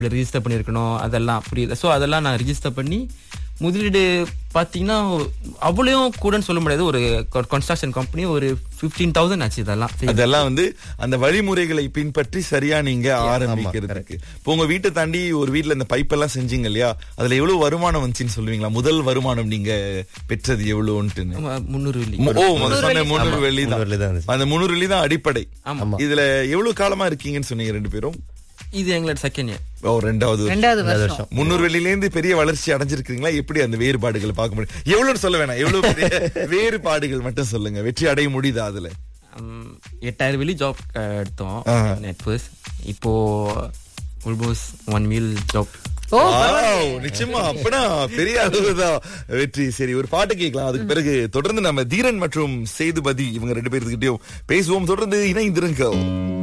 Register பண்ணியிருக்கணும் அதெல்லாம் புரியுது ஸோ அதெல்லாம் நான் ரிஜிஸ்டர் பண்ணி முதலீடு பார்த்தீங்கன்னா அவ்வளோயும் கூடன்னு சொல்ல முடியாது ஒரு கன்ஸ்ட்ரக்ஷன் கம்பெனி ஒரு ஃபிஃப்டீன் தௌசண்ட் ஆச்சு இதெல்லாம் அதெல்லாம் வந்து அந்த வழிமுறைகளை பின்பற்றி சரியா நீங்க ஆரம்பிக்கிறதுக்கு இப்போ உங்க வீட்டை தாண்டி ஒரு வீட்ல இந்த பைப் எல்லாம் செஞ்சீங்க இல்லையா அதுல எவ்வளவு வருமானம் வந்துச்சுன்னு சொல்லுவீங்களா முதல் வருமானம் நீங்க பெற்றது எவ்வளவுன்ட்டுன்னு ஆமா, முந்நூறு வெள்ளி மு- ஓ முதல்ல சொன்ன முந்நூறு வெள்ளி முந்நூறு வெள்ளி தான் தான் இருந்துச்சு. அந்த முந்நூறு வெள்ளி தான் அடிப்படை ஆமா. இதுல எவ்வளவு காலமா இருக்கீங்கன்னு சொன்னீங்க ரெண்டு பேரும் இது எங்களோட செகண்ட் இயர் ஓ ரெண்டாவது வருஷம். ரெண்டாவது வருஷம் முன்னூறு வெள்ளில இருந்து பெரிய வளர்ச்சி அடைஞ்சிருக்கீங்களா எப்படி அந்த வேறுபாடுகளை பார்க்க முடியும் எவ்வளவுன்னு சொல்ல வேணாம் எவ்வளவு பெரிய வேறுபாடுகள் மட்டும் சொல்லுங்க வெற்றி அடைய முடியுதா அதுல எட்டாயிரம் வெள்ளி ஜாப் எடுத்தோம் ஆஹா. நெட் ஃபர்ஸ்ட் இப்போ almost one meal job Wow, நிச்சயமா அப்பனா பெரிய அளவுதான் வெற்றி சரி ஒரு பாட்டு கேட்கலாம் அதுக்கு பிறகு தொடர்ந்து நம்ம தீரன் மற்றும் சேதுபதி இவங்க ரெண்டு பேர்த்துக்கிட்டயும் பேசுவோம் தொடர்ந்து இணைந்திருங்க